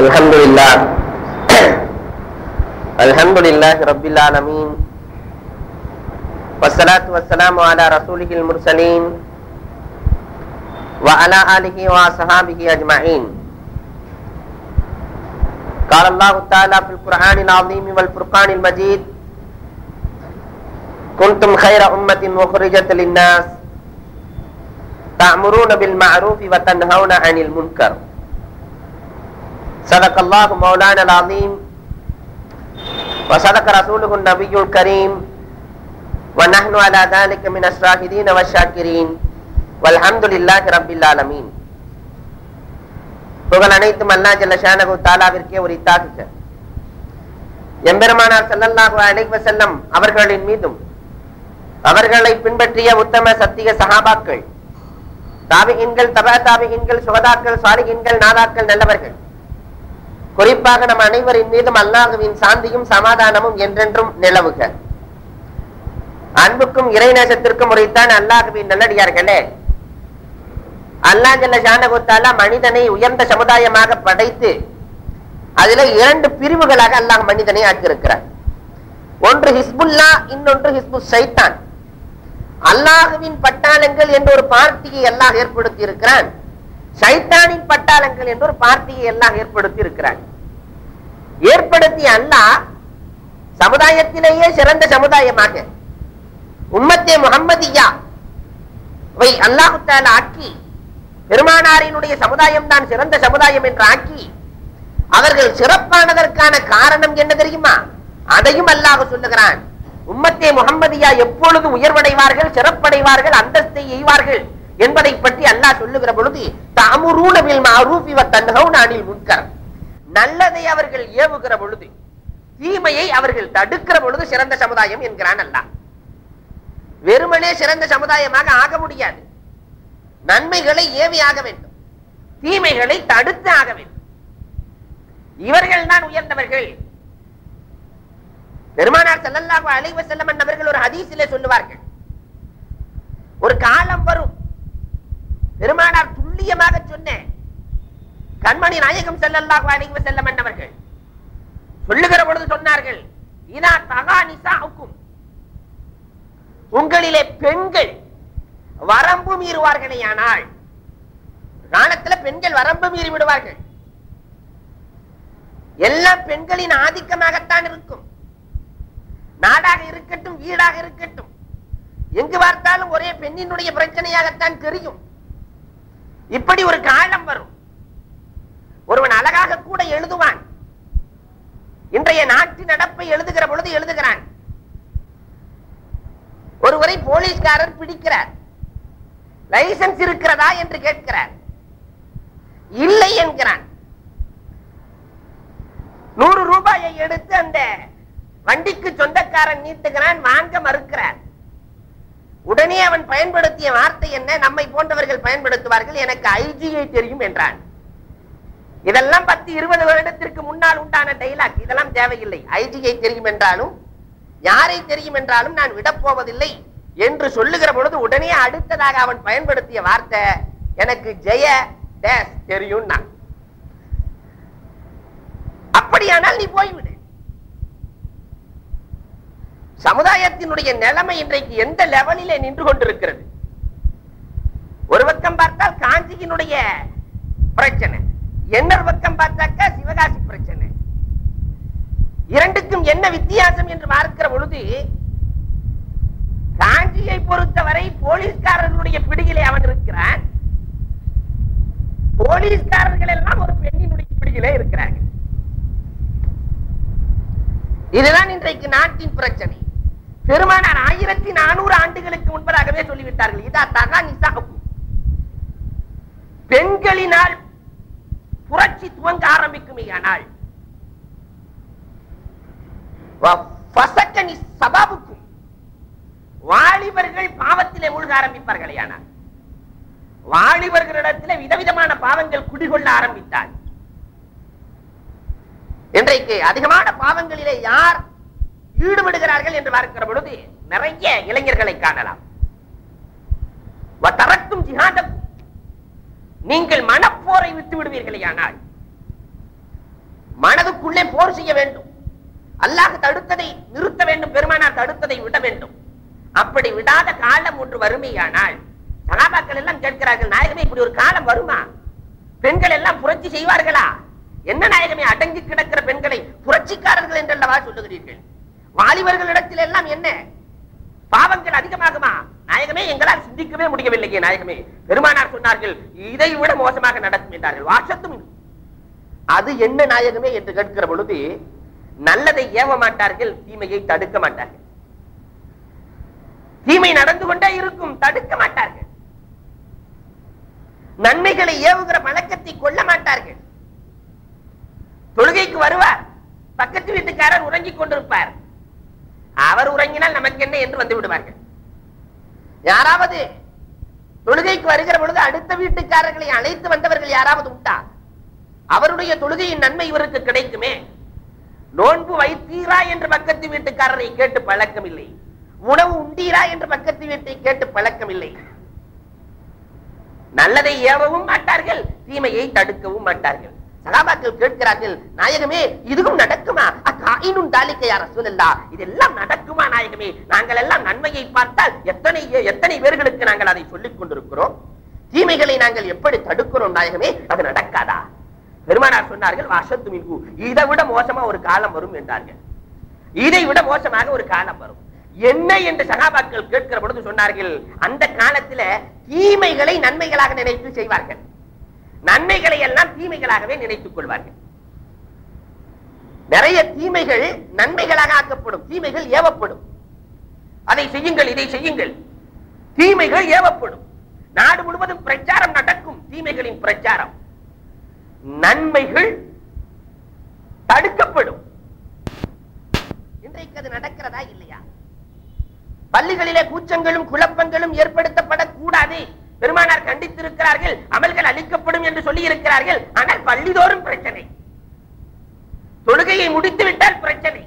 الحمد لله الحمد لله رب العالمين والصلاة والسلام على رسوله المرسلين وعلى آله وصحابه أجمعين قال الله تعالى في القرآن العظيم والفرقان المجيد كنتم خير أمة مخرجة للناس تأمرون بالمعروف وتنهون عن المنكر صدق الله مولانا العظيم وصدق رسوله النبي الكريم ونحن على ذلك من الشاهدين والشاكرين والحمد لله رب العالمين புகழ் அனைத்தும் அல்லா ஜல்ல ஷானகு தாலாவிற்கே உரித்தாகுக எம்பெருமானார் ஸல்லல்லாஹு அலைஹி வஸல்லம் அவர்களின் மீதும் அவர்களை பின்பற்றிய உத்தம சத்திய சஹாபாக்கள் தாபிகின்கள் தபா தாபிகின்கள் சுகதாக்கள் சாலிகின்கள் நாதாக்கள் நல்லவர்கள் குறிப்பாக நம் அனைவரின் மீதும் அல்லாஹுவின் சாந்தியும் சமாதானமும் என்றென்றும் நிலவுக அன்புக்கும் இறைநேசத்திற்கும் உரைத்தான் அல்லாஹுவின் நல்லடியார்களே அல்லா ஜல்ல ஷானகுத்தாலா மனிதனை உயர்ந்த சமுதாயமாக படைத்து அதுல இரண்டு பிரிவுகளாக அல்லாஹ் மனிதனை ஆக்கியிருக்கிறார் ஒன்று ஹிஸ்புல்லா இன்னொன்று ஹிஸ்பு சைத்தான் அல்லாஹுவின் பட்டாளங்கள் என்ற ஒரு பார்ட்டியை அல்லாஹ் ஏற்படுத்தி இருக்கிறான் சைத்தானின் பட்டாளங்கள் என்ற ஒரு பார்ட்டியை எல்லாம் ஏற்படுத்தி இருக்கிறான் ஏற்படுத்திய அல்லாஹ் சமுதாயத்திலேயே சிறந்த சமுதாயமாக உம்மத்தே முகம்மதியா வை அல்லாஹு தாலா ஆக்கி பெருமானாரினுடைய சமுதாயம் தான் சிறந்த சமுதாயம் என்று ஆக்கி அவர்கள் சிறப்பானதற்கான காரணம் என்ன தெரியுமா அதையும் அல்லாஹ் சொல்லுகிறான் உம்மத்தே முகம்மதியா எப்பொழுது உயர்வடைவார்கள் சிறப்படைவார்கள் அந்தஸ்தை எய்வார்கள் என்பதை பற்றி அல்லாஹ் சொல்லுகிற பொழுது தாமுரூனவில் மாரூபி தன்ஹவுன அனில் முன்கர் நல்லதை அவர்கள் ஏவுகிற பொழுது தீமையை அவர்கள் தடுக்கிற பொழுது சிறந்த சமுதாயம் என்கிறான் அல்லாஹ் வெறுமனே சிறந்த சமுதாயமாக ஆக முடியாது நன்மைகளை ஏவி ஆக வேண்டும் தீமைகளை தடுத்து ஆக வேண்டும் இவர்கள் தான் உயர்ந்தவர்கள் பெருமானார் ஸல்லல்லாஹு அலைஹி வஸல்லம் அவர்கள் ஒரு ஹதீஸிலே சொல்லுவார்கள் ஒரு காலம் வரும் பெருமானார் துல்லியமாக சொன்ன கண்மணி நாயகம் ஸல்லல்லாஹு அலைஹி வஸல்லம் அவர்கள் சொல்லுகிற பொழுது சொன்னார்கள் இதா தகா நிசாவுக்கும் உங்களிலே பெண்கள் வரம்பு மீறுவார்களே ஆனால் காலத்துல பெண்கள் வரம்பு மீறி விடுவார்கள் எல்லாம் பெண்களின் ஆதிக்கமாகத்தான் இருக்கும் நாடாக இருக்கட்டும் வீடாக இருக்கட்டும் எங்கு பார்த்தாலும் ஒரே பெண்ணினுடைய பிரச்சனையாகத்தான் தெரியும் இப்படி ஒரு காலம் வரும் ஒருவன் அழகாக கூட எழுதுவான் இன்றைய நாட்டு நடப்பை எழுதுகிற பொழுது எழுதுகிறான் ஒருவரை போலீஸ்காரர் பிடிக்கிறார் லைசன்ஸ் இருக்கிறதா என்று கேட்கிறார் இல்லை என்கிறான் நூறு ரூபாயை எடுத்து அந்த வண்டிக்கு சொந்தக்காரன் நீட்டுகிறான் வாங்க மறுக்கிறார் உடனே அவன் பயன்படுத்திய வார்த்தை என்ன நம்மை போன்றவர்கள் பயன்படுத்துவார்கள் எனக்கு ஐஜிஐ தெரியும் என்றான் இதெல்லாம் பத்து இருபது வருடத்திற்கு முன்னால் உண்டான டைலாக் இதெல்லாம் தேவையில்லை ஐஜிஐ தெரியும் என்றாலும் யாரை தெரியும் என்றாலும் நான் விடப்போவதில்லை என்று சொல்லுகிற பொழுது உடனே அடுத்ததாக அவன் பயன்படுத்திய வார்த்தை எனக்கு ஜெய டேஸ் தெரியும் நான் அப்படியானால் நீ போய்விடு சமுதாயத்தினுடைய நிலைமை இன்றைக்கு எந்த லெவலிலே நின்று கொண்டிருக்கிறது ஒரு பக்கம் பார்த்தால் காஞ்சியினுடைய பிரச்சனை இன்னொரு பக்கம் பார்த்தாக்கா சிவகாசி பிரச்சனை இரண்டுக்கும் என்ன வித்தியாசம் என்று பார்க்கிற பொழுது காஞ்சியை பொறுத்தவரை போலீஸ்காரர்களுடைய பிடியிலே அவன் இருக்கிறான் போலீஸ்காரர்கள் எல்லாம் ஒரு பெண்ணினுடைய பிடியிலே இருக்கிறார்கள் இதுதான் இன்றைக்கு நாட்டின் பிரச்சனை பெருமானார் ஆயிரத்தி நானூறு ஆண்டுகளுக்கு முன்பதாகவே சொல்லிவிட்டார்கள் இதா தகா நிசா பெண்களினால் புரட்சி துவங்க ஆரம்பிக்குமே ஆனால் சபாவுக்கும் வாலிபர்கள் பாவத்திலே மூழ்க ஆரம்பிப்பார்களே ஆனால் வாலிபர்களிடத்திலே விதவிதமான பாவங்கள் குடிகொள்ள ஆரம்பித்தால் இன்றைக்கு அதிகமான பாவங்களிலே யார் ஈடுபடுகிறார்கள் என்று பார்க்கிற பொழுது நிறைய இளைஞர்களை காணலாம் தரக்கும் ஜிஹாதக்கும் நீங்கள் மனப்போரை விட்டு விடுவீர்களே ஆனால் மனதுக்குள்ளே போர் செய்ய வேண்டும் அல்லாஹ் தடுத்ததை நிறுத்த வேண்டும் பெருமானார் தடுத்ததை விட வேண்டும் அப்படி விடாத காலம் ஒன்று வறுமையானால் சகாபாக்கள் எல்லாம் கேட்கிறார்கள் நாயகமே இப்படி ஒரு காலம் வருமா பெண்கள் எல்லாம் புரட்சி செய்வார்களா என்ன நாயகமே அடங்கி கிடக்கிற பெண்களை புரட்சிக்காரர்கள் என்றல்லவா சொல்லுகிறீர்கள் வாலிபர்களிடத்தில் எல்லாம் என்ன பாவங்கள் அதிகமாகுமா நாயகமே எங்களால் சிந்திக்கவே முடியவில்லையே நாயகமே பெருமானார் சொன்னார்கள் இதை விட மோசமாக நடக்கும் என்றார்கள் வாசத்தும் அது என்ன நாயகமே என்று கேட்கிற பொழுது நல்லதை ஏவ மாட்டார்கள் தீமையை தடுக்க மாட்டார்கள் தீமை நடந்து கொண்டே இருக்கும் தடுக்க மாட்டார்கள் நன்மைகளை ஏவுகிற பழக்கத்தை கொள்ள மாட்டார்கள் தொழுகைக்கு வருவார் பக்கத்து வீட்டுக்காரர் உறங்கிக் கொண்டிருப்பார் அவர் உறங்கினால் நமக்கு என்ன என்று வந்து விடுவார்கள் யாராவது தொழுகைக்கு வருகிற பொழுது அடுத்த வீட்டுக்காரர்களை அழைத்து வந்தவர்கள் யாராவது உண்டா அவருடைய தொழுகையின் நன்மை இவருக்கு கிடைக்குமே நோன்பு வைத்தீரா என்று பக்கத்து வீட்டுக்காரரை கேட்டு பழக்கம் இல்லை உணவு உண்டீரா என்று பக்கத்து வீட்டை கேட்டு பழக்கம் இல்லை நல்லதை ஏவவும் மாட்டார்கள் தீமையை தடுக்கவும் மாட்டார்கள் சகாபாக்கள் கேட்கிறார்கள் நாயகமே இதுவும் நடக்குமா அக்காயினும் தாலிக்கையா ரசூலல்லா இதெல்லாம் நடக்குமா நாயகமே நாங்கள் எல்லாம் நன்மையை பார்த்தால் எத்தனை எத்தனை பேர்களுக்கு நாங்கள் அதை சொல்லிக் கொண்டிருக்கிறோம் தீமைகளை நாங்கள் எப்படி தடுக்கிறோம் நாயகமே அது நடக்காதா பெருமானார் சொன்னார்கள் வாசத்து மிகு இதை விட மோசமா ஒரு காலம் வரும் என்றார்கள் இதை விட மோசமாக ஒரு காலம் வரும் என்ன என்று சகாபாக்கள் கேட்கிற பொழுது சொன்னார்கள் அந்த காலத்துல தீமைகளை நன்மைகளாக நினைத்து செய்வார்கள் நன்மைகளை எல்லாம் தீமைகளாகவே நினைத்துக் கொள்வார்கள் நிறைய தீமைகள் நன்மைகளாக ஆக்கப்படும் தீமைகள் ஏவப்படும் அதை செய்யுங்கள் இதை செய்யுங்கள் தீமைகள் ஏவப்படும் நாடு முழுவதும் பிரச்சாரம் நடக்கும் தீமைகளின் பிரச்சாரம் நன்மைகள் தடுக்கப்படும் இன்றைக்கு அது நடக்கிறதா இல்லையா பள்ளிகளிலே கூச்சங்களும் குழப்பங்களும் ஏற்படுத்தப்படக்கூடாது பெருமானார் கண்டித்திருக்கிறார்கள் அமல்கள் அளிக்கப்படும் என்று சொல்லி இருக்கிறார்கள் ஆனால் பள்ளிதோறும் பிரச்சனை தொழுகையை முடித்து விட்டால் பிரச்சனை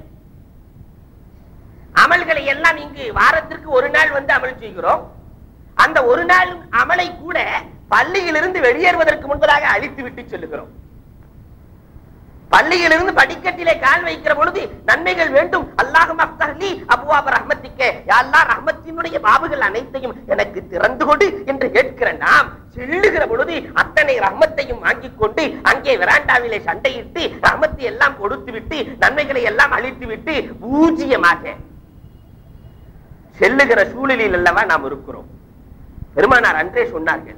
அமல்களை எல்லாம் இங்கு வாரத்திற்கு ஒரு நாள் வந்து அமல் செய்கிறோம் அந்த ஒரு நாள் அமலை கூட பள்ளியிலிருந்து வெளியேறுவதற்கு முன்பதாக அழித்து விட்டு சொல்லுகிறோம் பள்ளியிலிருந்து படிக்கட்டிலே கால் வைக்கிற பொழுது நன்மைகள் வேண்டும் அல்லாஹும் அஃப்தஹ்லி அபுவாப ரஹ்மத்திக்கே யா அல்லாஹ் ரஹ்மத்தினுடைய பாபுகள் அனைத்தையும் எனக்கு திறந்து கொடு என்று கேட்கிற நாம் செல்லுகிற பொழுது அத்தனை ரஹ்மத்தையும் வாங்கிக் கொண்டு அங்கே விராண்டாவிலே சண்டையிட்டு ரஹ்மத்தை எல்லாம் கொடுத்து விட்டு நன்மைகளை எல்லாம் அழித்து விட்டு பூஜ்ஜியமாக செல்லுகிற சூழலில் அல்லவா நாம் இருக்கிறோம் பெருமானார் அன்றே சொன்னார்கள்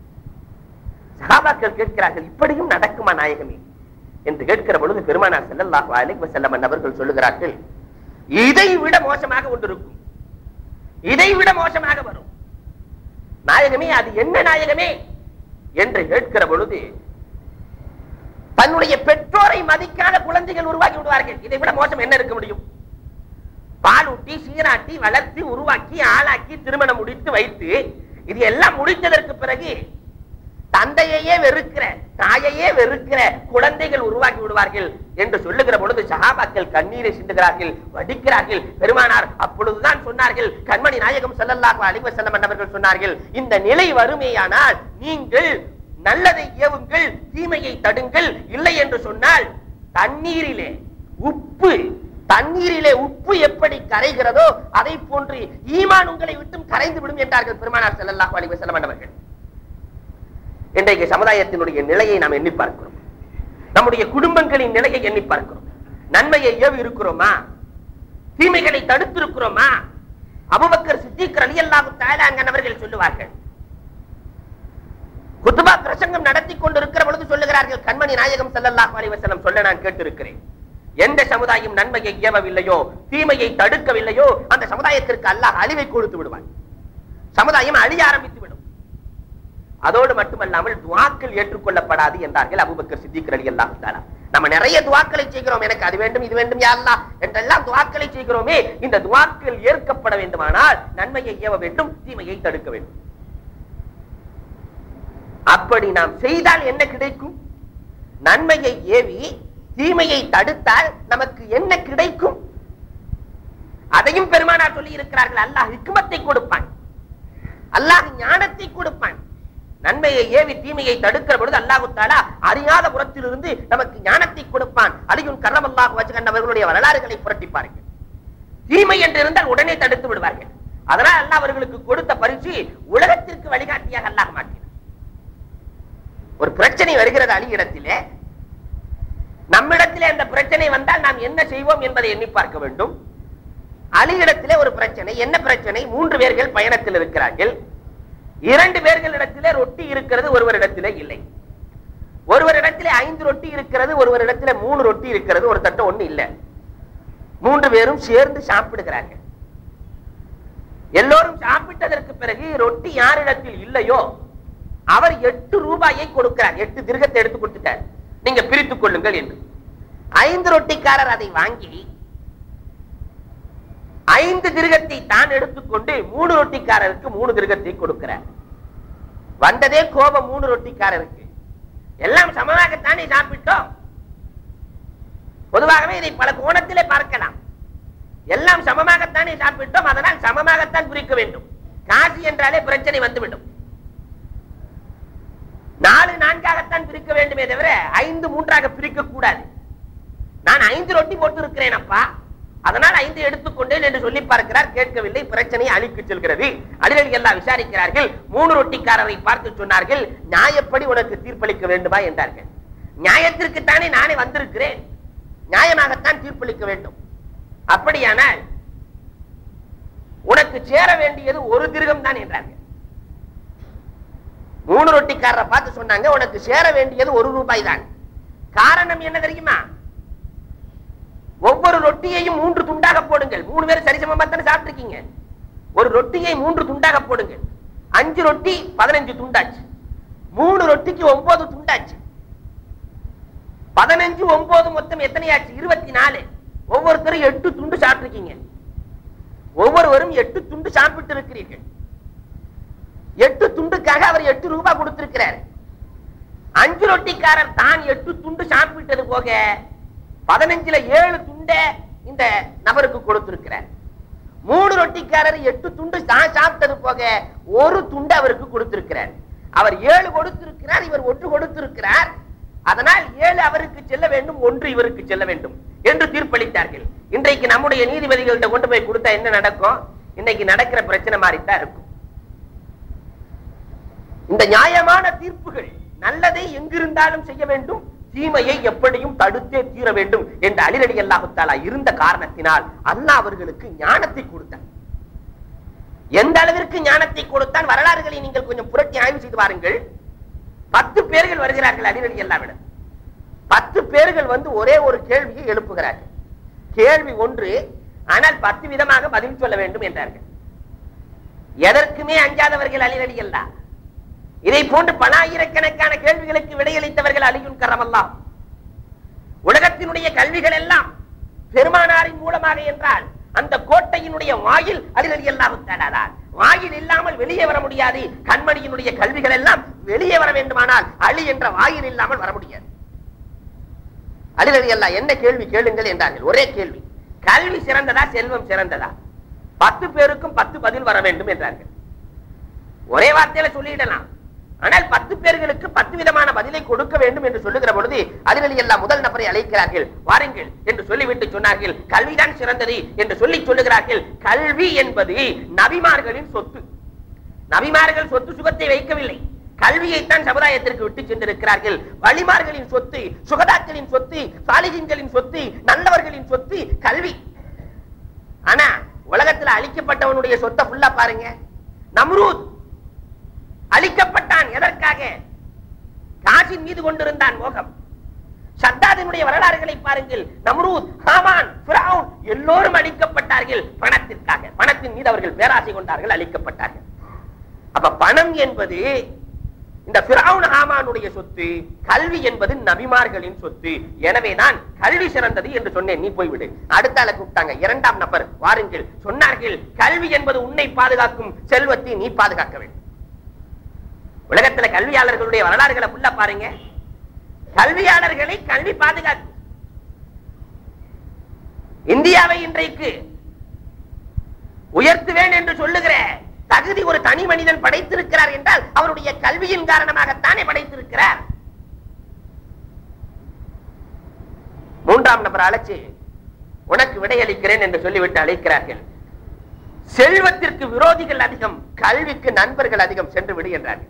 சகாபாக்கள் கேட்கிறார்கள் இப்படியும் நடக்குமா நாயகமே என்று கேட்கிற பொழுது பெருமானார் ஸல்லல்லாஹு அலைஹி வஸல்லம் அவர்கள் சொல்லுகிறார்கள் இதை விட மோசமாக ஒன்று இருக்கும் இதை விட மோசமாக வரும் நாயகமே அது என்ன நாயகமே என்று கேட்கிற பொழுது தன்னுடைய பெற்றோரை மதிக்காத குழந்தைகள் உருவாக்கி விடுவார்கள் இதை விட மோசம் என்ன இருக்க முடியும் பாலூட்டி சீராட்டி வளர்த்தி உருவாக்கி ஆளாக்கி திருமணம் முடித்து வைத்து இது எல்லாம் முடித்ததற்கு பிறகு தந்தையையே வெறுக்கிற தாயையே வெறுக்கிற குழந்தைகள் உருவாக்கி விடுவார்கள் என்று சொல்லுகிற பொழுது சகாபாக்கள் கண்ணீரை சிந்துகிறார்கள் வடிக்கிறார்கள் பெருமானார் அப்பொழுதுதான் சொன்னார்கள் கண்மணி நாயகம் ஸல்லல்லாஹு அலைஹி வஸல்லம் அவர்கள் சொன்னார்கள் இந்த நிலை வருமேயானால் நீங்கள் நல்லதை ஏவுங்கள் தீமையை தடுங்கள் இல்லை என்று சொன்னால் தண்ணீரிலே உப்பு தண்ணீரிலே உப்பு எப்படி கரைகிறதோ அதை போன்று ஈமான் உங்களை விட்டும் கரைந்து விடும் என்றார்கள் பெருமானார் ஸல்லல்லாஹு அலைஹி வஸல்லம் அவர்கள் இன்றைக்கு சமுதாயத்தினுடைய நிலையை நாம் எண்ணி பார்க்கிறோம் நம்முடைய குடும்பங்களின் நிலையை எண்ணி பார்க்கிறோம் நன்மையை ஏவி இருக்கிறோமா தீமைகளை தடுத்திருக்கிறோமா அபுபக்கர் சித்திக் ரலியல்லாஹு தஆலா அவர்கள் சொல்லுவார்கள் குத்துபா பிரசங்கம் நடத்தி கொண்டிருக்கிற பொழுது சொல்லுகிறார்கள் கண்மணி நாயகம் ஸல்லல்லாஹு அலைஹி வஸல்லம் சொல்ல நான் கேட்டிருக்கிறேன் எந்த சமுதாயம் நன்மையை ஏவவில்லையோ தீமையை தடுக்கவில்லையோ அந்த சமுதாயத்திற்கு அல்லாஹ் அழிவை கொடுத்து விடுவான் சமுதாயம் அழிய ஆரம்பித்து விடும் அதோடு மட்டுமல்லாமல் துவாக்கள் ஏற்றுக்கொள்ளப்படாது என்றார்கள் அபூபக்கர் சித்திக் ரலியல்லாஹு தஆலா நம்ம நிறைய துவாக்களை செய்கிறோம் எனக்கு அது வேண்டும் இது வேண்டும் யா அல்லாஹ் என்றெல்லாம் துவாக்களை செய்கிறோமே இந்த துவாக்கள் ஏற்கப்பட வேண்டுமானால் நன்மையை ஏவ வேண்டும் தீமையை தடுக்க வேண்டும் அப்படி நாம் செய்தால் என்ன கிடைக்கும் நன்மையை ஏவி தீமையை தடுத்தால் நமக்கு என்ன கிடைக்கும் அதையும் பெருமானார் சொல்லி இருக்கிறார்கள் அல்லாஹ் ஹிக்மத்தை கொடுப்பான் அல்லாஹ் ஞானத்தை கொடுப்பான் நன்மையை ஏவி தீமையை தடுக்கிற பொழுது அல்லாஹு தாலா அறியாத புறத்திலிருந்து நமக்கு ஞானத்தை கொடுப்பான் அலியுன் கரம் அல்லாஹ் வச்சுக்கண்ட அவர்களுடைய வரலாறுகளை புரட்டி பாருங்கள் தீமை என்று இருந்தால் உடனே தடுத்து விடுவார்கள் அதனால் அல்லாஹ் அவர்களுக்கு கொடுத்த பரிசு உலகத்திற்கு வழிகாட்டியாக அல்லாஹ் மாற்றினார் ஒரு பிரச்சனை வருகிறது அலி இடத்திலே நம்மிடத்திலே அந்த பிரச்சனை வந்தால் நாம் என்ன செய்வோம் என்பதை எண்ணி பார்க்க வேண்டும் அலி இடத்திலே ஒரு பிரச்சனை என்ன பிரச்சனை மூன்று பேர்கள் பயணத்தில் இருக்கிறார்கள் இரண்டு பேர்களிடத்திலே ரொட்டி இருக்கிறது ஒருவரிடத்திலே இல்லை ஒருவரிடத்திலே ஐந்து ரொட்டி இருக்கிறது ஒருவரிடத்திலே மூணு ரொட்டி இருக்கிறது ஒரு தட்டு ஒண்ணு இல்ல மூன்று பேரும் சேர்ந்து சாப்பிடுகிறார்கள் எல்லோரும் சாப்பிட்டதற்கு பிறகு ரொட்டி யாரிடத்தில் இல்லையோ அவர் எட்டு ரூபாயை கொடுக்கிறார் எட்டு திருகத்தை எடுத்து கொடுத்துட்டார் நீங்க பிரித்துக் கொள்ளுங்கள் என்று ஐந்து ரொட்டிக்காரர் அதை வாங்கி ஐந்து திருகத்தை தான் எடுத்துக்கொண்டு மூணு ரொட்டிக்காரருக்கு மூணு திருகத்தை கொடுக்கிறார் வந்ததே கோபம் மூணு ரொட்டிக்காரருக்கு எல்லாம் சமமாகத்தானே சாப்பிட்டோம் பொதுவாகவே இதை பல கோணத்திலே பார்க்கலாம் எல்லாம் சமமாகத்தானே சாப்பிட்டோம் அதனால் சமமாகத்தான் பிரிக்க வேண்டும் காசி என்றாலே பிரச்சனை வந்துவிடும் நாலு நான்காகத்தான் பிரிக்க வேண்டுமே தவிர ஐந்து மூன்றாக பிரிக்க கூடாது நான் ஐந்து ரொட்டி போட்டு இருக்கிறேன் அப்பா அதனால் ஐந்து எடுத்துக்கொண்டேன் என்று சொல்லி பார்க்கிறார் கேட்கவில்லை பிரச்சனையை அழிக்கு செல்கிறது அடிகள் எல்லாம் விசாரிக்கிறார்கள் மூணு ரொட்டிக்காரரை பார்த்து சொன்னார்கள் நியாயப்படி உனக்கு தீர்ப்பளிக்க வேண்டுமா என்றார்கள் நியாயத்திற்கு தானே நானே வந்திருக்கிறேன் நியாயமாகத்தான் தீர்ப்பளிக்க வேண்டும் அப்படியானால் உனக்கு சேர வேண்டியது ஒரு திருகம் தான் என்றார்கள் மூணு ரொட்டிக்காரரை பார்த்து சொன்னாங்க உனக்கு சேர வேண்டியது ஒரு ரூபாய் தான் காரணம் என்ன தெரியுமா ஒவ்வொரு ரொட்டியையும் மூன்று துண்டாக போடுங்கள் மூணு பேர் சரிசமமா தானே சாப்பிட்டுருக்கீங்க ஒரு ரொட்டியை மூன்று துண்டாக போடுங்கள் அஞ்சு ரொட்டி பதினஞ்சு துண்டாச்சு மூணு ரொட்டிக்கு ஒன்பது துண்டாச்சு பதினஞ்சு ஒன்பது மொத்தம் எத்தனையாச்சு இருபத்தி நாலு ஒவ்வொருத்தரும் எட்டு துண்டு சாப்பிட்டுருக்கீங்க ஒவ்வொருவரும் எட்டு துண்டு சாப்பிட்டு இருக்கிறீர்கள் எட்டு துண்டுக்காக அவர் எட்டு ரூபாய் கொடுத்திருக்கிறார் அஞ்சு ரொட்டிக்காரர் தான் எட்டு துண்டு சாப்பிட்டது போக பதினஞ்சுல ஏழு துண்டை இந்த நபருக்கு கொடுத்திருக்கிறார் மூணு ரொட்டிக்காரர் எட்டு துண்டு தான் சாப்பிட்டது போக ஒரு துண்டு அவருக்கு கொடுத்திருக்கிறார் அவர் ஏழு கொடுத்திருக்கிறார் இவர் ஒன்று கொடுத்திருக்கிறார் அதனால் ஏழு அவருக்கு செல்ல வேண்டும் ஒன்று இவருக்கு செல்ல வேண்டும் என்று தீர்ப்பளித்தார்கள் இன்றைக்கு நம்முடைய நீதிபதிகள்கிட்ட கொண்டு போய் கொடுத்தா என்ன நடக்கும் இன்னைக்கு நடக்கிற பிரச்சனை மாதிரித்தான் இருக்கும் இந்த நியாயமான தீர்ப்புகள் நல்லதை எங்கிருந்தாலும் செய்ய வேண்டும் தீமையை எப்படியும் தடுத்தே தீர வேண்டும் என்று அலிரடி அல்லாஹுத்தாலா இருந்த காரணத்தினால் அல்லாஹ் அவர்களுக்கு ஞானத்தை கொடுத்தார் எந்த அளவிற்கு ஞானத்தை கொடுத்தான் வரலாறுகளை நீங்கள் கொஞ்சம் புரட்டி ஆய்வு செய்து பாருங்கள் பத்து பேர்கள் வருகிறார்கள் அலிரடி அல்லாவிடம் பத்து பேர்கள் வந்து ஒரே ஒரு கேள்வியை எழுப்புகிறார்கள் கேள்வி ஒன்று ஆனால் பத்து விதமாக பதில் சொல்ல வேண்டும் என்றார்கள் எதற்குமே அஞ்சாதவர்கள் அலிரடி அல்லா இதை போன்று பல ஆயிரக்கணக்கான கேள்விகளுக்கு விடையளித்தவர்கள் அலியுன் கரமல்லா உலகத்தினுடைய கல்விகள் எல்லாம் பெருமானாரின் மூலமாக என்றால் அந்த கோட்டையினுடைய வாயில் அலிரடி அல்லாஹுத்தாலாதான் வாயில் இல்லாமல் வெளியே வர முடியாது கண்மணியினுடைய கல்விகள் எல்லாம் வெளியே வர வேண்டுமானால் அலி என்ற வாயில் இல்லாமல் வர முடியாது அலிரடி அல்லா என்ன கேள்வி கேளுங்கள் என்றார்கள் ஒரே கேள்வி கல்வி சிறந்ததா செல்வம் சிறந்ததா பத்து பேருக்கும் பத்து பதில் வர வேண்டும் என்றார்கள் ஒரே வார்த்தையில சொல்லிடலாம் ஆனால் பத்து பேர்களுக்கு பத்து விதமான பதிலை கொடுக்க வேண்டும் என்று சொல்லுகிற பொழுது அதில் எல்லாம் முதல் நபரை அழைக்கிறார்கள் வாருங்கள் என்று சொல்லிவிட்டு சொன்னார்கள் கல்விதான் சிறந்தது என்று சொல்லி சொல்லுகிறார்கள் கல்வி என்பது நபிமார்களின் சொத்து நபிமார்கள் சொத்து சுகத்தை வைக்கவில்லை கல்வியைத்தான் சமுதாயத்திற்கு விட்டு சென்றிருக்கிறார்கள் வழிமார்களின் சொத்து சுகதாக்களின் சொத்து சாலிகின்களின் சொத்து நல்லவர்களின் சொத்து கல்வி ஆனா உலகத்துல அழிக்கப்பட்டவனுடைய சொத்தை ஃபுல்லா பாருங்க நம்ரூத் அழிக்கப்பட்டான் எதற்காக காசின் மீது கொண்டிருந்தான் மோகம் சத்தாதினுடைய வரலாறுகளை பாருங்கள் நம்ரூத் ஹாமான் ஃபிரௌன் எல்லோரும் அழிக்கப்பட்டார்கள் பணத்திற்காக பணத்தின் மீது அவர்கள் பேராசை கொண்டார்கள் அழிக்கப்பட்டார்கள் அப்ப பணம் என்பது இந்த பிரவுன் ஹாமானுடைய சொத்து கல்வி என்பது நபிமார்களின் சொத்து எனவே நான் கல்வி சிறந்தது என்று சொன்னேன் நீ போய்விடு அடுத்த ஆளை கூப்பிட்டாங்க இரண்டாம் நபர் வாருங்கள் சொன்னார்கள் கல்வி என்பது உன்னை பாதுகாக்கும் செல்வத்தை நீ பாதுகாக்க வேண்டும் உலகத்துல கல்வியாளர்களுடைய வரலாறுகளை ஃபுல்லா பாருங்க கல்வியாளர்களை கல்வி பாதுகாக்கும் இந்தியாவை இன்றைக்கு உயர்த்துவேன் என்று சொல்லுகிற தகுதி ஒரு தனி மனிதன் படைத்திருக்கிறார் என்றால் அவருடைய கல்வியின் காரணமாகத்தானே படைத்திருக்கிறார் மூன்றாம் நபர் அழைச்சு உனக்கு விடையளிக்கிறேன் என்று சொல்லிவிட்டு அழைக்கிறார்கள் செல்வத்திற்கு விரோதிகள் அதிகம் கல்விக்கு நண்பர்கள் அதிகம் சென்று விடு என்றார்கள்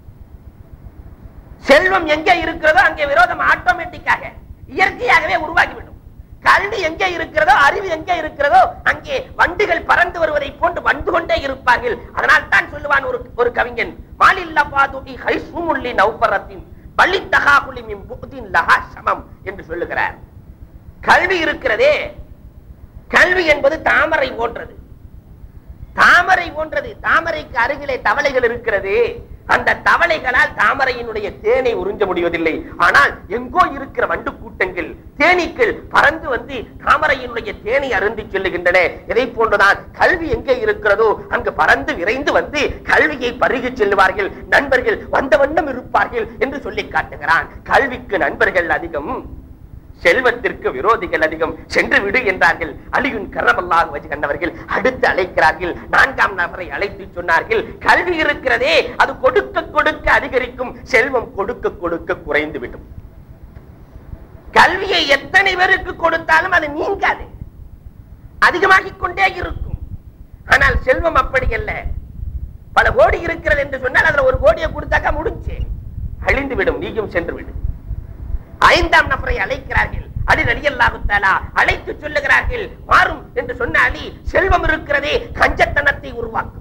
செல்வம் எங்கே இருக்கிறதோ அங்கே விரோதம் ஆட்டோமேட்டிக்காக இயற்கையாகவே உருவாகிவிடும் கல்வி எங்கே இருக்கிறதோ அறிவு எங்கே இருக்கிறதோ அங்கே வண்டுகள் பறந்து வருவதை போன்று வந்து கொண்டே இருப்பார்கள் அதனால் தான் சொல்லுவான் ஒரு ஒரு கவிஞன் மாலில்லா பாதுகி ஹைசுமுல்லி நௌபரத்தின் பள்ளி தகாகுலி மின் புகுதின் லஹா சமம் என்று சொல்லுகிறார் கல்வி இருக்கிறதே கல்வி என்பது தாமரை போன்றது தாமரை போன்றது தாமரைக்கு அருகிலே தவளைகள் இருக்கிறது அந்த தவளைகளால் தாமரையினுடைய தேனை உறிஞ்ச முடிவதில்லை ஆனால் எங்கோ இருக்கிற வண்டு கூட்டங்கள் தேனீக்கள் பறந்து வந்து தாமரையினுடைய தேனை அருந்தி செல்லுகின்றன இதை போன்றுதான் கல்வி எங்கே இருக்கிறதோ அங்கு பறந்து விரைந்து வந்து கல்வியை பருகி செல்லுவார்கள் நண்பர்கள் வந்த வண்ணம் இருப்பார்கள் என்று சொல்லி காட்டுகிறான் கல்விக்கு நண்பர்கள் அதிகம் செல்வத்திற்கு விரோதிகள் அதிகம் சென்று விடு என்றார்கள் அலியுன் கரமல்லாக வச்சு கண்டவர்கள் அடுத்து அழைக்கிறார்கள் நான்காம் நபரை அழைத்து சொன்னார்கள் கல்வி இருக்கிறதே அது கொடுக்க கொடுக்க அதிகரிக்கும் செல்வம் கொடுக்க கொடுக்க குறைந்து விடும் கல்வியை எத்தனை பேருக்கு கொடுத்தாலும் அது நீங்காது அதிகமாகிக் கொண்டே இருக்கும் ஆனால் செல்வம் அப்படி அல்ல பல கோடி இருக்கிறது என்று சொன்னால் அதுல ஒரு கோடியை கொடுத்தாக்கா முடிஞ்சு அழிந்து விடும் நீயும் சென்று விடும் ஐந்தாம் நபரை அழைக்கிறார்கள் அலி ரலியல்லாஹு தஆலா அழைத்து சொல்லுகிறார்கள் மாறும் என்று சொன்ன அலி செல்வம் இருக்கிறதே கஞ்சத்தனத்தை உருவாக்கும்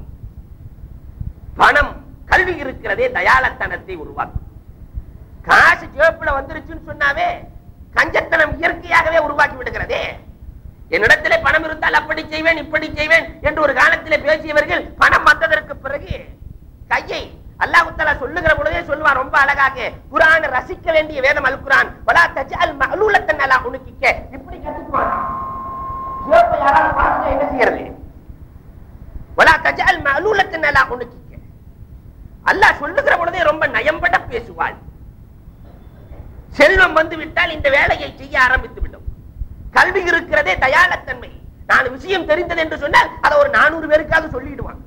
பணம் கல்வி இருக்கிறதே தயாளத்தனத்தை உருவாக்கும் காசு ஜேப்புல வந்துருச்சுன்னு சொன்னாவே கஞ்சத்தனம் இயற்கையாகவே உருவாக்கி விடுகிறதே என்னிடத்திலே பணம் இருந்தால் அப்படி செய்வேன் இப்படி செய்வேன் என்று ஒரு காலத்திலே பேசியவர்கள் பணம் வந்ததற்கு பிறகு கையை அல்லாஹ் தஆலா சொல்லுகிற பொழுதே சொல்லுவான் ரொம்ப அழகாக குர்ஆன் ரசிக்க வேண்டிய வேதம் அல் குர்ஆன் வலா தஜ்அல் மஅலூலத்தன் அலா உனுக்கிக்க இப்படி கத்துக்குவான் ஜேப்பை யாராவது பார்த்துட்டா என்ன செய்யறது வலா தஜ்அல் மஅலூலத்தன் அலா உனுக்கிக்க அல்லாஹ் சொல்லுகிற பொழுதே ரொம்ப நயம்பட பேசுவாள் செல்வம் வந்து விட்டால் இந்த வேலையை செய்ய ஆரம்பித்து விடும் கல்வி இருக்கிறதே தயாளத்தன்மை நான் விஷயம் தெரிந்தது என்று சொன்னால் அதை ஒரு நானூறு பேருக்காவது சொல்லிடுவான்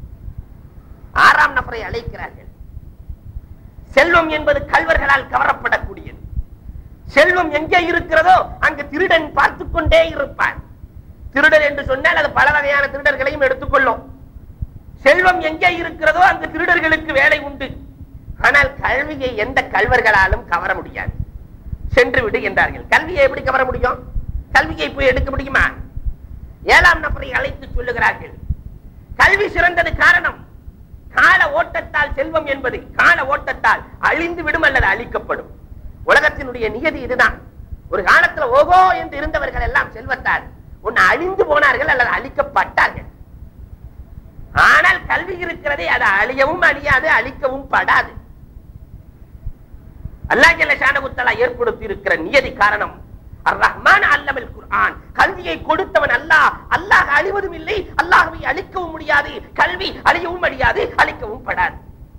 ஆறாம் நபரை அழைக்கிறார்கள் செல்வம் என்பது கல்வர்களால் கவரப்படக்கூடியது செல்வம் எங்கே இருக்கிறதோ அங்கு திருடன் பார்த்து கொண்டே இருப்பான் திருடன் என்று சொன்னால் அது பல வகையான திருடர்களையும் எடுத்துக்கொள்ளும் செல்வம் எங்கே இருக்கிறதோ அங்கு திருடர்களுக்கு வேலை உண்டு ஆனால் கல்வியை எந்த கல்வர்களாலும் கவர முடியாது சென்று விடு என்றார்கள் கல்வியை எப்படி கவர முடியும் கல்வியை போய் எடுக்க முடியுமா ஏழாம் நபரை அழைத்து சொல்லுகிறார்கள் கல்வி சிறந்தது காரணம் கால ஓட்டத்தால் செல்வம் என்பது கால ஓட்டத்தால் அழிந்து விடும் அல்லது அழிக்கப்படும் உலகத்தினுடைய நியதி இதுதான் ஒரு காலத்துல ஓகோ என்று இருந்தவர்கள் எல்லாம் செல்வத்தால் ஒன்னு அழிந்து போனார்கள் அல்லது அழிக்கப்பட்டார்கள் ஆனால் கல்வி இருக்கிறதே அது அழியவும் அழியாது அழிக்கவும் படாது அல்லாஹ் ஜல்ல ஷானகுத்தலா ஏற்படுத்தி இருக்கிற நியதி காரணம் அர் ரஹ்மான் அல்லமல் குர்ஆன் கல்வியை கொடுத்தவன் அல்லாஹ் அல்லாஹ் அழிவதும் இல்லை அல்லாஹ்வை அழிக்கவும் முடியாது கல்வி அழியவும் அழியாது அழிக்கவும் படாது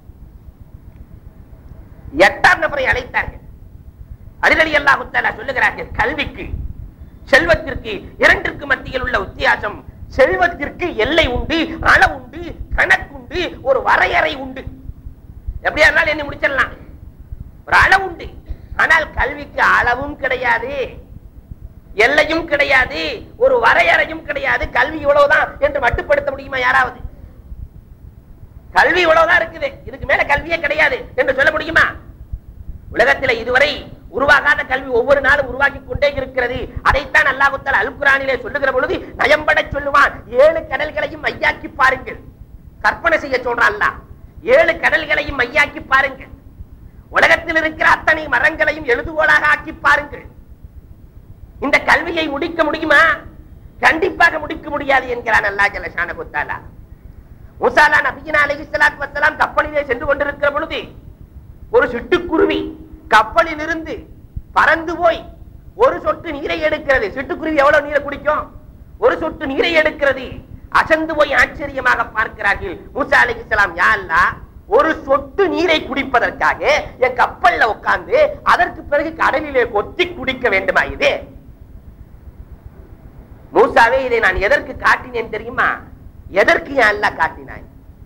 எட்டாம் நபரை அழைத்தார்கள் அலிரலி அல்லாஹு தஆலா சொல்லுகிறார்கள் கல்விக்கு செல்வத்திற்கு இரண்டிற்கு மத்தியில் உள்ள வித்தியாசம் செல்வத்திற்கு எல்லை உண்டு அளவு உண்டு கணக்குண்டு ஒரு வரையறை உண்டு எப்படியா இருந்தாலும் என்ன முடிச்சிடலாம் ஒரு அளவு உண்டு ஆனால் கல்விக்கு அளவும் கிடையாது எல்லையும் கிடையாது ஒரு வரையறையும் கிடையாது கல்வி இவ்வளவுதான் என்று மட்டுப்படுத்த முடியுமா யாராவது கல்வி இவ்வளவுதான் இருக்குது இதுக்கு மேல கல்வியே கிடையாது என்று சொல்ல முடியுமா உலகத்திலே இதுவரை உருவாகாத கல்வி ஒவ்வொரு நாளும் உருவாக்கி கொண்டே இருக்கிறது அதைத்தான் அல்லாஹுத்தால் அல்குரானிலே சொல்லுகிற பொழுது நயம்பட சொல்லுவான் ஏழு கடல்களையும் மையாக்கி பாருங்கள் கற்பனை செய்ய சொல்றான் அல்லாஹ் ஏழு கடல்களையும் மையாக்கி பாருங்கள் உலகத்தில் இருக்கிற அத்தனை மரங்களையும் எழுதுகோலாக ஆக்கி பாருங்கள் இந்த கல்வியை முடிக்க முடியுமா கண்டிப்பாக முடிக்க முடியாது என்கிறான் அல்லா ஜலஷான குத்தாலா முசாலா நபியினா அலஹி சலாத் வசலாம் கப்பலிலே சென்று கொண்டிருக்கிற பொழுது ஒரு சிட்டுக்குருவி கப்பலில் இருந்து பறந்து போய் ஒரு சொட்டு நீரை எடுக்கிறது சிட்டுக்குருவி எவ்வளவு நீரை குடிக்கும் ஒரு சொட்டு நீரை எடுக்கிறது அசந்து போய் ஆச்சரியமாக பார்க்கிறார்கள் மூசா அலிஹிஸ்லாம் யா அல்லாஹ் ஒரு சொட்டு நீரை குடிப்பதற்காக என் கப்பல்ல உட்கார்ந்து அதற்கு பிறகு கடலிலே கொத்தி குடிக்க வேண்டுமா இது மூசாவே இதை நான் எதற்கு காட்டினேன் தெரியுமா எதற்கு என் அல்லாஹ் காட்டினாய்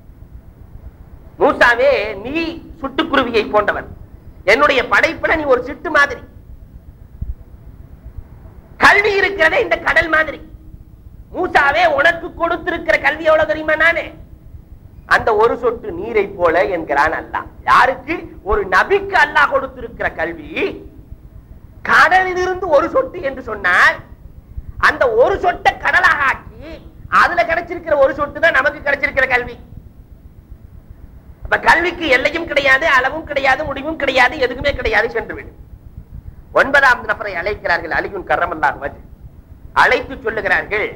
மூசாவே நீ சுட்டுக்குருவியை போன்றவன் என்னுடைய படைப்புல நீ ஒரு சிட்டு மாதிரி கல்வி இருக்கிறதே இந்த கடல் மாதிரி மூசாவே உனக்கு கொடுத்திருக்கிற கல்வி எவ்வளவு தெரியுமா நானே அந்த ஒரு சொட்டு நீரை போல என்கிறான் அல்லாஹ் யாருக்கு ஒரு நபிக்கு அல்லாஹ் கொடுத்திருக்கிற கல்வி கடலிலிருந்து ஒரு சொட்டு என்று சொன்னால் அந்த ஒரு சொட்டை கடலாக ஆக்கி அதுல கிடைச்சிருக்கிற ஒரு சொட்டு தான் நமக்கு கிடைச்சிருக்கிற கல்வி அப்ப கல்விக்கு எல்லையும் கிடையாது அளவும் கிடையாது முடிவும் கிடையாது எதுக்குமே கிடையாது சென்று விடும் ஒன்பதாம் நபரை அழைக்கிறார்கள் அலிகுன் கரமல்லாஹ் அழைத்து சொல்லுகிறார்கள்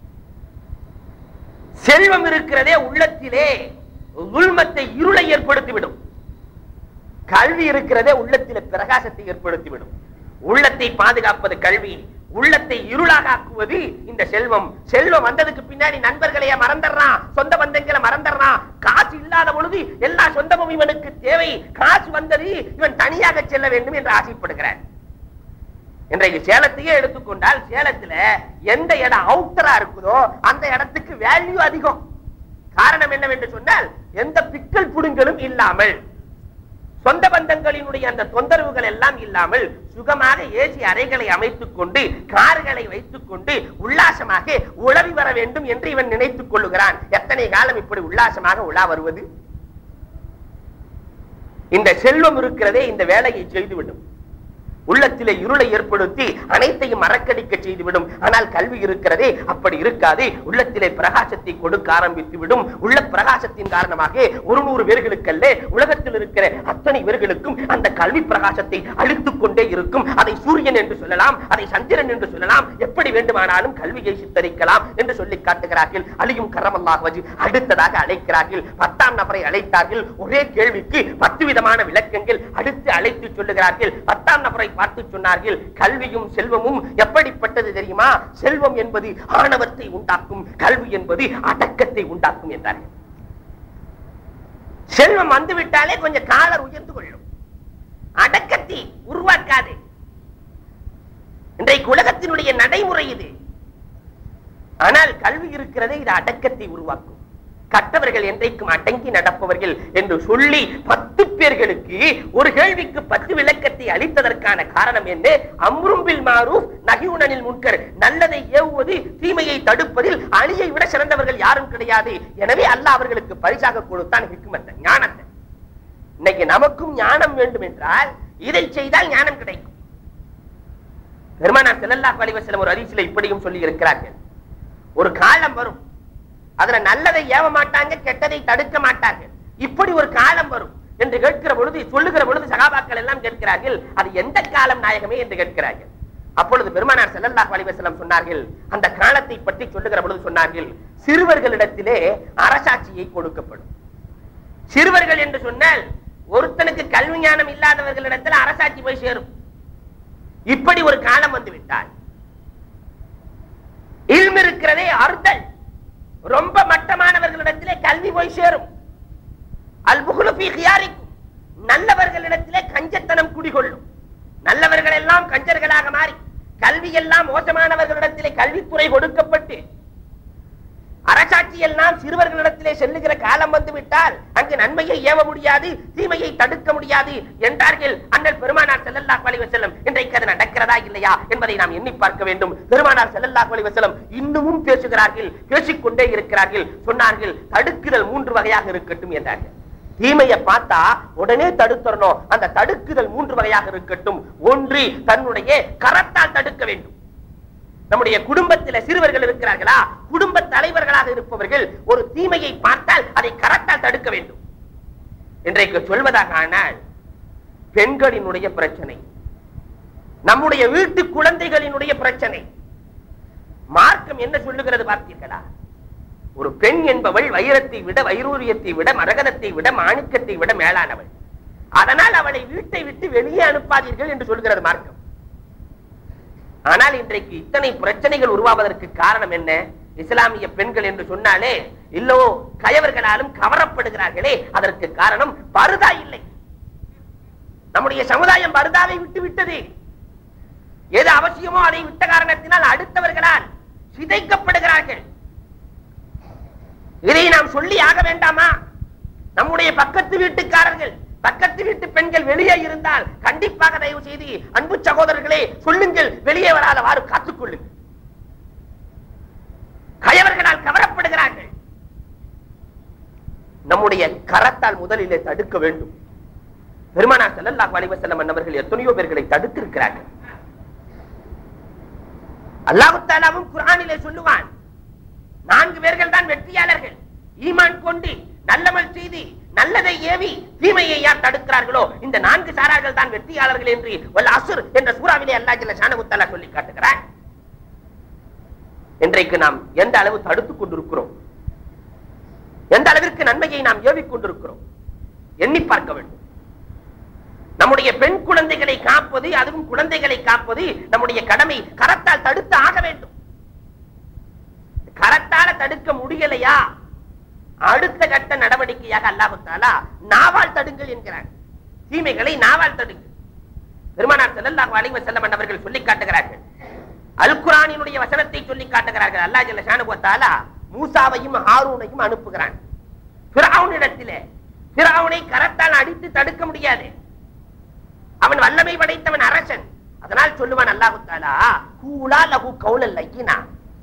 செல்வம் இருக்கிறதே உள்ளத்திலே உள்மத்தை இருளை ஏற்படுத்திவிடும் கல்வி இருக்கிறதே உள்ளத்திலே பிரகாசத்தை ஏற்படுத்திவிடும் உள்ளத்தை பாதுகாப்பது கல்வி உள்ளத்தை இருளாக ஆக்குவது இந்த செல்வம் செல்வம் வந்ததுக்கு பின்னாடி நண்பர்களைய மறந்துடுறான் சொந்த பந்தங்களை மறந்துடுறான் காசு இல்லாத பொழுது எல்லா சொந்தமும் இவனுக்கு தேவை காசு வந்தது இவன் தனியாக செல்ல வேண்டும் என்று ஆசைப்படுகிறான் இன்றைக்கு சேலத்தையே எடுத்துக்கொண்டால் சேலத்துல எந்த இடம் அவுட்டரா இருக்குதோ அந்த இடத்துக்கு வேல்யூ அதிகம் காரணம் என்னவென்று சொன்னால் எந்த பிக்கல் புடுங்களும் இல்லாமல் சொந்த பந்தங்களினுடைய அந்த தொந்தரவுகள் எல்லாம் இல்லாமல் சுகமாக ஏசி அறைகளை அமைத்துக் கொண்டு கார்களை வைத்துக் கொண்டு உல்லாசமாக உழவி வர வேண்டும் என்று இவன் நினைத்துக் கொள்ளுகிறான் எத்தனை காலம் இப்படி உல்லாசமாக உலா வருவது இந்த செல்வம் இருக்கிறதே இந்த வேலையை செய்துவிடும் உள்ளத்திலே இருளை ஏற்படுத்தி அனைத்தையும் மறக்கடிக்க செய்துவிடும் ஆனால் கல்வி இருக்கிறதே அப்படி இருக்காது உள்ளத்திலே பிரகாசத்தை கொடுக்க ஆரம்பித்து விடும் உள்ள பிரகாசத்தின் காரணமாக ஒரு நூறு பேர்களுக்கல்ல உலகத்தில் இருக்கிற அத்தனை பேர்களுக்கும் அந்த கல்வி பிரகாசத்தை அழித்துக் கொண்டே இருக்கும் அதை சூரியன் என்று சொல்லலாம் அதை சந்திரன் என்று சொல்லலாம் எப்படி வேண்டுமானாலும் கல்வியை சித்தரிக்கலாம் என்று சொல்லி காட்டுகிறார்கள் அழியும் கரமல்லாக வச்சு அடுத்ததாக அழைக்கிறார்கள் பத்தாம் நபரை அழைத்தார்கள் ஒரே கேள்விக்கு பத்து விதமான விளக்கங்கள் அடுத்து அழைத்து சொல்லுகிறார்கள் பத்தாம் நபரை பார்த்து சொன்னார்கள் கல்வியும் செல்வமும் எப்படிப்பட்டது தெரியுமா செல்வம் என்பது ஆணவத்தை உண்டாக்கும் கல்வி என்பது அடக்கத்தை உண்டாக்கும் என்றார்கள் செல்வம் வந்துவிட்டாலே கொஞ்சம் காலர் உயர்ந்து கொள்ளும் அடக்கத்தை உருவாக்காது இன்றைக்கு உலகத்தினுடைய நடைமுறை இது ஆனால் கல்வி இருக்கிறதே இது அடக்கத்தை உருவாக்கும் கட்டவர்கள் என்றைக்கும் அடங்கி நடப்பவர்கள் என்று சொல்லி பத்து பேர்களுக்கு ஒரு கேள்விக்கு பத்து விளக்கத்தை அளித்ததற்கான காரணம் என்ன அம்ரும்பில் மாரூப் நகியுடனில் முன்கர் நல்லதை ஏவுவது தீமையை தடுப்பதில் அழியை விட சிறந்தவர்கள் யாரும் கிடையாது எனவே அல்லாஹ் அவர்களுக்கு பரிசாக கொடுத்தான் ஹிக்மத்தை ஞானத்தை இன்னைக்கு நமக்கும் ஞானம் வேண்டும் என்றால் இதை செய்தால் ஞானம் கிடைக்கும் பெருமானார் ஸல்லல்லாஹு அலைஹி வஸல்லம் ஒரு ஹதீஸில் இப்படியும் சொல்லி இருக்கிறார்கள் ஒரு காலம் வரும் அதுல நல்லதை ஏவ மாட்டாங்க கெட்டதை தடுக்க மாட்டார்கள் இப்படி ஒரு காலம் வரும் என்று கேட்கிற பொழுது சொல்லுகிற பொழுது சகாபாக்கள் எல்லாம் கேட்கிறார்கள் அது எந்த காலம் நாயகமே என்று கேட்கிறார்கள் அப்பொழுது பெருமானார் ஸல்லல்லாஹு அலைஹி வஸல்லம் சொன்னார்கள் அந்த காலத்தை பற்றி சொல்லுகிற பொழுது சொன்னார்கள் சிறுவர்களிடத்திலே அரசாட்சியை கொடுக்கப்படும் சிறுவர்கள் என்று சொன்னால் ஒருத்தனுக்கு கல்வி ஞானம் இல்லாதவர்களிடத்தில் அரசாட்சி போய் சேரும் இப்படி ஒரு காலம் வந்து விட்டால் இல்மு இருக்கிறதே அறுத்தல் ரொம்ப மட்டமானவர்களிடத்திலே கல்வி போய் சேரும் அல் புகுலு ஃபீ கியாரிக்கும் நல்லவர்களிடத்திலே கஞ்சத்தனம் குடிகொள்ளும் நல்லவர்கள் எல்லாம் கஞ்சர்களாக மாறி கல்வி எல்லாம் மோசமானவர்களிடத்திலே கல்வித்துறை கொடுக்கப்பட்டு அரசாட்சி எல்லாம் சிறுவர்களிடத்திலே செல்லுகிற காலம் வந்து விட்டால் அங்கு நன்மையை ஏவ முடியாது தீமையை தடுக்க முடியாது என்றார்கள் அண்ணல் பெருமானார் ஸல்லல்லாஹு அலைஹி வஸல்லம் இன்றைக்கு அது நடக்கிறதா இல்லையா என்பதை நாம் எண்ணி பார்க்க வேண்டும் பெருமானார் ஸல்லல்லாஹு அலைஹி வஸல்லம் இன்னமும் பேசுகிறார்கள் பேசிக்கொண்டே இருக்கிறார்கள் சொன்னார்கள் தடுக்குதல் மூன்று வகையாக இருக்கட்டும் என்றார்கள் தீமையை பார்த்தா உடனே தடுத்துறணும் அந்த தடுக்குதல் மூன்று வகையாக இருக்கட்டும் ஒன்று தன்னுடைய கரத்தால் தடுக்க வேண்டும் நம்முடைய குடும்பத்தில சிறுவர்கள் இருக்கிறார்களா குடும்ப தலைவர்களாக இருப்பவர்கள் ஒரு தீமையை பார்த்தால் அதை கரத்தால் தடுக்க வேண்டும் இன்றைக்கு சொல்வதாக ஆனால் பெண்களினுடைய பிரச்சனை நம்முடைய வீட்டு குழந்தைகளினுடைய பிரச்சனை மார்க்கம் என்ன சொல்லுகிறது பார்த்தீர்களா ஒரு பெண் என்பவள் வைரத்தை விட வைரூரியத்தை விட மரகதத்தை விட மாணிக்கத்தை விட மேலானவள் அதனால் அவளை வீட்டை விட்டு வெளியே அனுப்பாதீர்கள் என்று சொல்கிறது மார்க்கம் ஆனால் இன்றைக்கு இத்தனை பிரச்சனைகள் உருவாவதற்கு காரணம் என்ன இஸ்லாமிய பெண்கள் என்று சொன்னாலே இல்லோ கயவர்களாலும் கவரப்படுகிறார்களே அதற்கு காரணம் பருதா இல்லை நம்முடைய சமுதாயம் பருதாவை விட்டு விட்டது எது அவசியமோ அதை விட்ட காரணத்தினால் அடுத்தவர்களால் சிதைக்கப்படுகிறார்கள் இதை நாம் சொல்லி ஆக வேண்டாமா நம்முடைய பக்கத்து வீட்டுக்காரர்கள் பக்கத்து வீட்டு பெண்கள் வெளியே இருந்தால் கண்டிப்பாக தயவு செய்து அன்பு சகோதரர்களே சொல்லுங்கள் வெளியே வராதவாறு காத்துக்கொள்ளுங்கள் கயவர்களால் கவரப்படுகிறார்கள் நம்முடைய கரத்தால் முதலிலே தடுக்க வேண்டும் பெருமானா ஸல்லல்லாஹு அலைஹி வஸல்லம் அன்னவர்கள் எத்தனையோ பேர்களை தடுத்திருக்கிறார்கள் அல்லாஹ் தஆலாவும் குர்ஆனிலே சொல்லுவான் நான்கு பேர்கள் தான் வெற்றியாளர்கள் ஈமான் கொண்டு நல்லமல் செய்து நல்லதை ஏவி தீமையை யார் தடுக்கிறார்களோ இந்த நான்கு சாரார்கள் தான் வெற்றியாளர்கள் என்று வல் அசுர் என்ற சூறாவிலே அல்லாஹ் ஜல்ல ஷானஹு தஆலா சொல்லி காட்டுகிறார் இன்றைக்கு நாம் எந்த அளவு தடுத்துக் கொண்டிருக்கிறோம் எந்த அளவிற்கு நன்மையை நாம் ஏவிக் கொண்டிருக்கிறோம் எண்ணி பார்க்க வேண்டும் நம்முடைய பெண் குழந்தைகளை காப்பது அதுவும் குழந்தைகளை காப்பது நம்முடைய கடமை கரத்தால் தடுத்து ஆக வேண்டும் கரத்தால தடுக்க முடியலையா அடுத்த கட்ட நடவடிக்கையாக அல்லாஹு தாலா நாவால் தடுங்கள் என்கிறார் தீமைகளை நாவால் தடுங்கள் பெருமானார் ஸல்லல்லாஹு அலைஹி வஸல்லம் அவர்கள் சொல்லி காட்டுகிறார்கள் அல் குர்ஆனினுடைய வசனத்தை சொல்லி காட்டுகிறார்கள் அல்லாஹ் ஜல்ல ஷானஹு வ தஆலா மூசாவையும் ஹாரூனையும் அனுப்புகிறான் ஃபிரௌனிடத்திலே ஃபிரௌனை கரத்தால் அடித்து தடுக்க முடியாது அவன் வல்லமை படைத்தவன் அரசன் அதனால் சொல்லுவான் அல்லாஹு தாலா கூலா லகு கௌலல் லையினா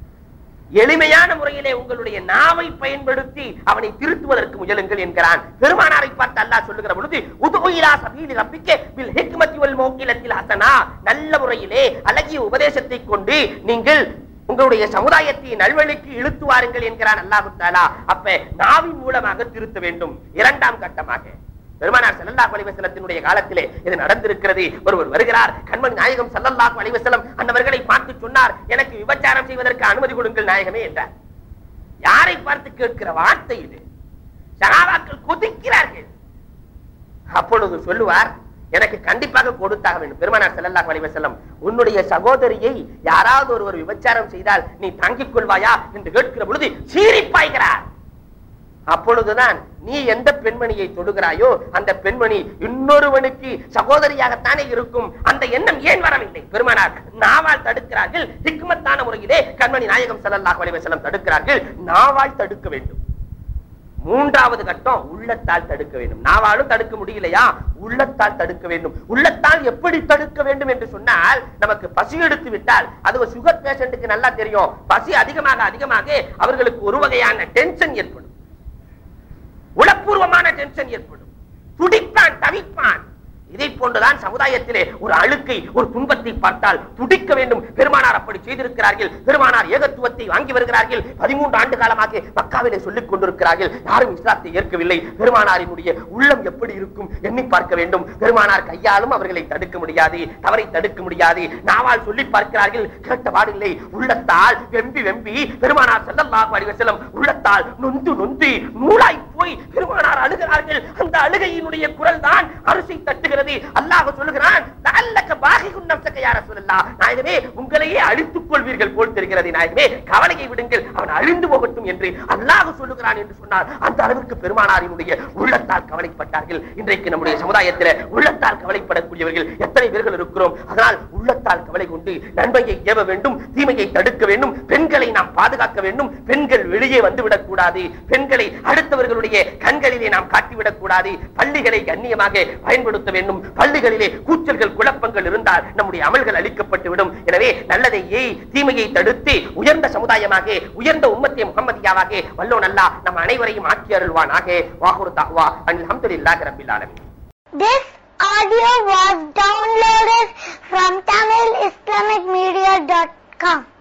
எளிமையான முறையிலே உங்களுடைய நாவை பயன்படுத்தி அவனை திருத்துவதற்கு முயலுங்கள் என்கிறான் பெருமானாரை பார்த்து அல்லாஹ் சொல்லுகிற பொழுது உதுயிலா சபீலி ரப்பிக்கே பில் ஹிக்மத்தி வல் மௌகிலத்தில் ஹசனா நல்ல முறையிலே அழகிய உபதேசத்தை கொண்டு நீங்கள் உங்களுடைய சமுதாயத்தை நல்வழிக்கு இழுத்து வாருங்கள் என்கிறான் அல்லாஹு தாலா அப்ப நாவின் மூலமாக திருத்த வேண்டும் இரண்டாம் கட்டமாக பெருமானார் ஸல்லல்லாஹு அலைஹி வஸல்லத்தினுடைய காலத்திலே இது நடந்திருக்கிறது ஒருவர் வருகிறார் கண்மணி நாயகம் ஸல்லல்லாஹு அலைஹி வஸல்லம் அந்தவர்களை பார்த்து சொன்னார் எனக்கு விபச்சாரம் செய்வதற்கு அனுமதி கொடுங்கள் நாயகமே என்றார் யாரை பார்த்து கேட்கிற வார்த்தை இது சகாபாக்கள் கொதிக்கிறார்கள் அப்பொழுது சொல்லுவார் எனக்கு கண்டிப்பாக கொடுத்தாக வேண்டும் பெருமானார் ஸல்லல்லாஹு அலைஹி வஸல்லம் உன்னுடைய சகோதரியை யாராவது ஒருவர் விபச்சாரம் செய்தால் நீ தாங்கிக் கொள்வாயா என்று கேட்கிற பொழுது சீரிப்பாய்கிறார் அப்பொழுதுதான் நீ எந்த பெண்மணியை தொடுகிறாயோ அந்த பெண்மணி இன்னொருவனுக்கு சகோதரியாகத்தானே இருக்கும் அந்த எண்ணம் ஏன் வரவில்லை பெருமானார் நாவால் தடுக்கிறார்கள் ஹிக்மத்தான முறையிலே கண்மணி நாயகம் ஸல்லல்லாஹு அலைஹி வஸல்லம் தடுக்கிறார்கள் நாவால் தடுக்க வேண்டும் மூன்றாவது கட்டம் உள்ளத்தால் தடுக்க வேண்டும் நாவாலும் தடுக்க முடியலையா உள்ளத்தால் தடுக்க வேண்டும் உள்ளத்தால் எப்படி தடுக்க வேண்டும் என்று சொன்னால் நமக்கு பசி எடுத்து விட்டால் அது ஒரு சுகர் பேஷண்ட்டுக்கு நல்லா தெரியும் பசி அதிகமாக அதிகமாக அவர்களுக்கு ஒரு வகையான டென்ஷன் ஏற்படும் உளப்பூர்வமான டென்ஷன் ஏற்படும் துடிப்பான் தவிப்பான் இதை போன்றுதான் சமுதாயத்திலே ஒரு அழுக்கை ஒரு துன்பத்தை பார்த்தால் துடிக்க வேண்டும் பெருமானார் அப்படி செய்திருக்கிறார்கள் பெருமானார் ஏகத்துவத்தை வாங்கி வருகிறார்கள் பதிமூன்று ஆண்டு காலமாக மக்காவிலே சொல்லிக் கொண்டிருக்கிறார்கள் யாரும் இஸ்லாத்தை ஏற்கவில்லை பெருமானாரினுடைய உள்ளம் எப்படி இருக்கும் எண்ணி பார்க்க வேண்டும் பெருமானார் கையாலும் அவர்களை தடுக்க முடியாது தவறை தடுக்க முடியாது நாவால் சொல்லி பார்க்கிறார்கள் கேட்ட பாடில்லை உள்ளத்தால் வெம்பி வெம்பி பெருமானார் ஸல்லல்லாஹு அலைஹி வஸல்லம் உள்ளத்தால் நொந்து நொந்து நூலாய் போய் பெருமானார் அழுகிறார்கள் அந்த அழுகையினுடைய குரல் தான் அரிசி தட்டுகிறது அல்லாஹ் சொல்லுகிறான் லஅல்லக பாகிகுன் நஃப்ஸக யா ரசூலல்லாஹ் நாயகமே உங்களையே அழித்துக் கொள்வீர்கள் போல் தெரிகிறது நாயகமே கவலையை விடுங்கள் அவன் அழிந்து போகட்டும் என்று அல்லாஹ் சொல்லுகிறான் என்று சொன்னார் அந்த அளவிற்கு பெருமானாரினுடைய உள்ளத்தால் கவலைப்பட்டார்கள் இன்றைக்கு நம்முடைய சமுதாயத்தில் உள்ளத்தால் கவலைப்படக்கூடியவர்கள் எத்தனை பேர்கள் இருக்கிறோம் அதனால் உள்ளத்தால் கவலை கொண்டு நன்மையை ஏவ வேண்டும் தீமையை தடுக்க வேண்டும் பெண்களை நாம் பாதுகாக்க வேண்டும் பெண்கள் வெளியே வந்து விடக்கூடாது பெண்களை அடுத்தவர்களுடைய கண்களிலே நாம் காட்டிவிடக் கூடாது பள்ளிகளை கண்ணியமாக பயன்படுத்த வேண்டும் பள்ளிகளிலே கூச்சல்கள் குழப்பங்கள் இருந்தால் நம்முடைய அமல்கள் அளிக்கப்பட்டு விடும் எனவே நல்லதை ஏய் தீமையை தடுத்து உயர்ந்த சமுதாயமாக உயர்ந்த உம்மத்தை முகமதியாவாக வல்லோன் அல்லா நம் அனைவரையும் ஆக்கி அருள்வானாக வாகுரு தாவா அல்ஹம்துலில்லாஹி ரப்பில் ஆலமீன் This audio was downloaded from TamilIslamicMedia.com.